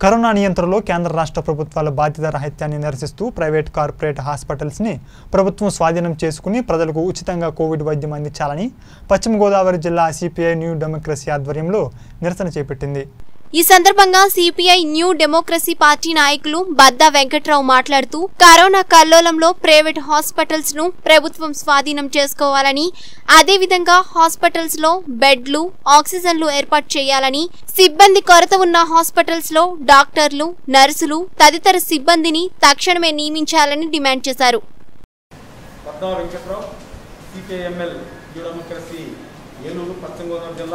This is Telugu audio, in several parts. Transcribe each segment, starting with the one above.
కరోనా నియంత్రణలో కేంద్ర రాష్ట్ర ప్రభుత్వాల బాధ్యత రాహిత్యాన్ని నిరసిస్తూ ప్రైవేట్ కార్పొరేట్ హాస్పిటల్స్ని ప్రభుత్వం స్వాధీనం చేసుకుని ప్రజలకు ఉచితంగా కోవిడ్ వైద్యం అందించాలని పశ్చిమ గోదావరి జిల్లా సిపిఐ న్యూ డెమోక్రసీ ఆధ్వర్యంలో నిరసన చేపట్టింది ఈ సందర్భంగా సిపిఐ న్యూ డెమోక్రసీ పార్టీ నాయకులు బద్దా వెంకట్రావు మాట్లాడుతూ కరోనా కల్లోలంలో ప్రైవేట్ హాస్పిటల్స్ ను ప్రభుత్వం స్వాధీనం చేసుకోవాలని అదేవిధంగా హాస్పిటల్స్ లో బెడ్లు ఆక్సిజన్లు ఏర్పాటు చేయాలని సిబ్బంది కొరత ఉన్న హాస్పిటల్స్ లో డాక్టర్లు నర్సులు తదితర సిబ్బందిని తక్షణమే నియమించాలని డిమాండ్ చేశారు పద్మా వెంకట్రావు సికేఎంఎల్ యూడెమోక్రసీ ఏలూరు పశ్చిమ గోదావరి జిల్లా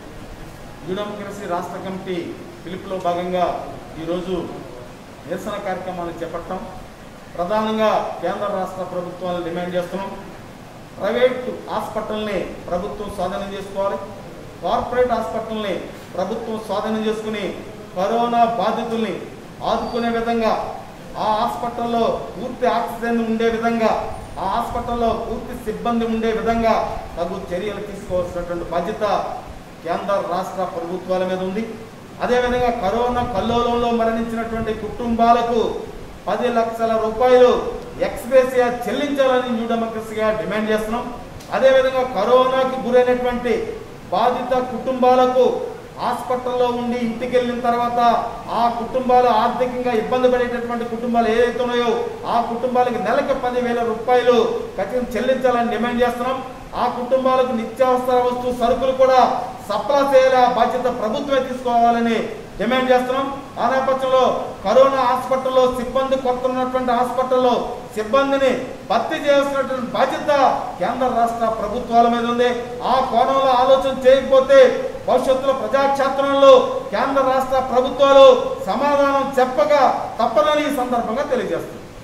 యూడెమోక్రసీ రాష్ట్ర కమిటీ పిలుపులో భాగంగా ఈరోజు నిరసన కార్యక్రమాన్ని చేపట్టాం ప్రధానంగా కేంద్ర రాష్ట్ర ప్రభుత్వాలను డిమాండ్ చేస్తున్నాం ప్రైవేట్ హాస్పిటల్ని ప్రభుత్వం స్వాధీనం చేసుకోవాలి కార్పొరేట్ హాస్పిటల్ని ప్రభుత్వం స్వాధీనం చేసుకుని కరోనా బాధితుల్ని ఆదుకునే విధంగా ఆ హాస్పిటల్లో పూర్తి ఆక్సిజన్ ఉండే విధంగా ఆ హాస్పిటల్లో పూర్తి సిబ్బంది ఉండే విధంగా తగు చర్యలు తీసుకోవాల్సినటువంటి బాధ్యత కేంద్ర రాష్ట్ర ప్రభుత్వాల మీద ఉంది అదేవిధంగా కరోనా కల్లోలంలో మరణించినటువంటి కుటుంబాలకు పది లక్షల రూపాయలు ఎక్స్పేసియా చెల్లించాలని న్యూ డెమోక్రసీగా డిమాండ్ చేస్తున్నాం అదేవిధంగా కరోనాకి గురైనటువంటి బాధిత కుటుంబాలకు హాస్పిటల్లో ఉండి ఇంటికి వెళ్ళిన తర్వాత ఆ కుటుంబాలు ఆర్థికంగా ఇబ్బంది పడేటటువంటి కుటుంబాలు ఏదైతే ఉన్నాయో ఆ కుటుంబాలకు నెలకు పదివేల రూపాయలు ఖచ్చితంగా చెల్లించాలని డిమాండ్ చేస్తున్నాం ఆ కుటుంబాలకు నిత్యావసర వస్తువు సరుకులు కూడా సప్లా చేయాలి ఆ బాధ్యత ప్రభుత్వమే తీసుకోవాలని డిమాండ్ చేస్తున్నాం ఆ నేపథ్యంలో కరోనా హాస్పిటల్లో సిబ్బంది కొత్త ఉన్నటువంటి హాస్పిటల్లో సిబ్బందిని భర్తీ చేయాల్సినటువంటి బాధ్యత కేంద్ర రాష్ట్ర ప్రభుత్వాల మీద ఉంది ఆ కోణంలో ఆలోచన చేయకపోతే భవిష్యత్తులో ప్రజాక్షేత్రంలో కేంద్ర రాష్ట్ర ప్రభుత్వాలు సమాధానం చెప్పక తప్పదని ఈ సందర్భంగా తెలియజేస్తుంది